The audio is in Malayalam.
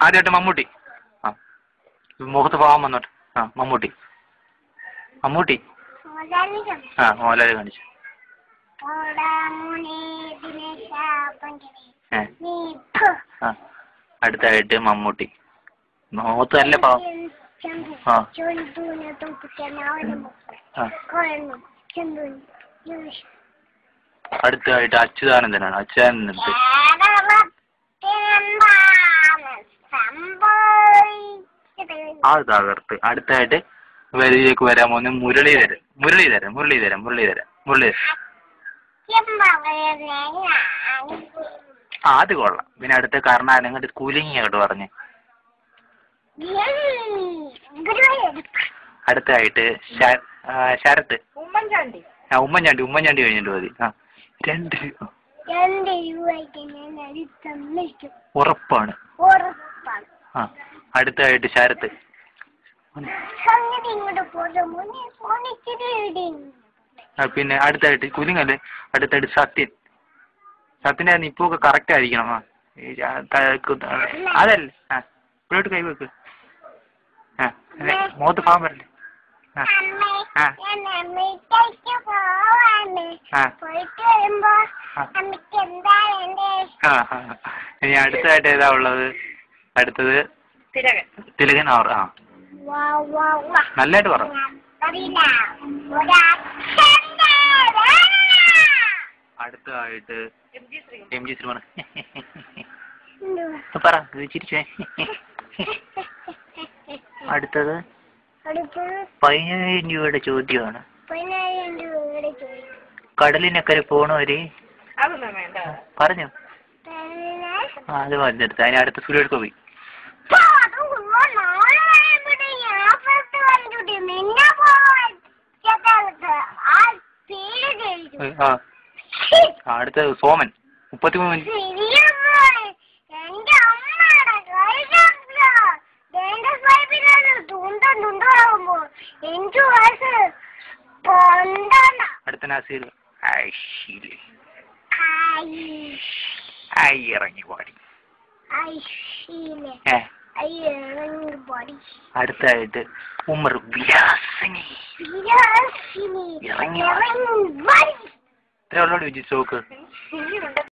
ആദ്യമായിട്ട് മമ്മൂട്ടി ആ മുഖത്ത് പോകാൻ വന്നോട്ട് ആ മമ്മൂട്ടി മമ്മൂട്ടി മോദാലികം ആ മോഹൻലാൽ കാണിച്ചു ഓടാമുണി ദിനേശ പങ്കിടി ഏ നീ ഫു. ആ അടുത്തായിട്ട് മമ്മൂട്ടി മുഖത്ത് നല്ല പാവം ചന്തു ആ. ചന്തുവിനെ തോപ്പിക്കാൻ അവന് ആ കൊള്ളു ചന്തുവിന് യൂഷ്. അടുത്തായിട്ട് അച്യുതാനന്ദനാണ് അച്യുതാനന്ദൻ ഏടവത്തിനെന്താണ് സംഭവിച്ചത്? ആ തകർത്ത് അടുത്തായിട്ട് വരിയിലേക്ക് വരാൻ പോകുന്ന മുരളീധരൻ മുരളീധരൻ മുരളീധരൻ മുരളീധരൻ മുരളീധരൻ ചെമ്പകരനാണ്. ആ അത് കൊള്ളാം പിന്നെ അടുത്ത കർണാടക അങ്ങോട്ട് കുലുങ്ങി അങ്ങോട്ട് പറഞ്ഞ് ഗുരുവായൂർ. അടുത്തായിട്ട് ശ- ആ, ശരത്ത് ഉമ്മൻചാണ്ടി ആ ഉമ്മൻചാണ്ടി ഉമ്മൻചാണ്ടി കഴിഞ്ഞിട്ട് മതി ആ രണ്ട് രണ്ട് രൂപയ്ക്ക് ഞാൻ അത് തന്നിരിക്കും ഉറപ്പാണ് ഉറപ്പാണ് ആ അടുത്തായിട്ട് ശരത്ത് സംഗതി ഇങ്ങോട്ട് പോകാൻ മുന്നേ ഫോണിച്ചിരി ഇടിയും ആ, പിന്നെ അടുത്തായിട്ട് കുലുങ്ങല്ലേ അടുത്തായിട്ട് സത്യൻ സത്യൻ്റെ നിപ്പൊക്കെ കറക്റ്റ് ആയിരിക്കണം ആ ഈ ആ, ത- കു- അതല്ലേ ആ ഇവിടോട്ട് കൈവെക്ക് ആ അതെ, മുഖത്ത് പാവം വരല്ലേ ആ അമ്മേ ആ. ഞാൻ അമ്മയ്ക്ക് പോവാണ് ആ. പോയിട്ട് വരുമ്പോ ആ. അമ്മയ്ക്ക് എന്താ വേണ്ടേ ആ ആ. ഇനി അടുത്തായിട്ട് ഏതാ ഉള്ളത് അടുത്തത് തിലകൻ തിലകൻ അവർ ആ വാ വാ വാ നല്ലതായിട്ട് പറ അറിയില്ല ഒരച്ഛൻ അടുത്തതായിട്ട് M G Sree M G ശ്രീമാണ് പറ ഇത് ചിരിച്ചേ അടുത്തത് അടുത്തത് പതിനായിരം രൂപയുടെ ചോദ്യമാണ് പതിനായിരം രൂപയുടെ ചോദിക്കും കടലിനക്കരെ പോണവര് അതൊന്നും വേണ്ട പറഞ്ഞു പതിനായിരം ആ അത് പറഞ്ഞെടുത്ത് അതിന് അടുത്ത സുരേഷ് ഗോപി ഇപ്പൊ അത് ഉള്ള നാളെ കഴിയുമ്പോഴേ ഞാപ്പുറത്ത് വന്നിട്ട് നിന്നെ പോവാൻ ചെറുക്കാലത്ത് ആ പേര് കഴിച്ചു ആ ആ, അടുത്തത് സോമൻ മുപ്പത്തിമൂന്ന് ശരിയമ്മേ, എന്റെ അമ്മയുടെ കൈകണ്ടോ? എന്റെ പൈപ്പിലാണ് തുണ്ടൻ തുണ്ടാകുമ്പോ എനിക്ക് വയസ്സ് പന്ത്രണ്ട അടുത്ത നാസീർ ഐശില് ഐഷ്, ഐ ഇറങ്ങി പാടി ഐഷിലെ, ഏ അയ്യറങ്ങി പൊടി. അടുത്തായിട്ട് ഉമർ വിലാസിനി വിലാസിനി, ഇറങ്ങി ഇറങ്ങി പൊടി. ഇത്ര ഉള്ളോട് വിജി സ്റ്റോക്ക് ശരിയുണ്ട്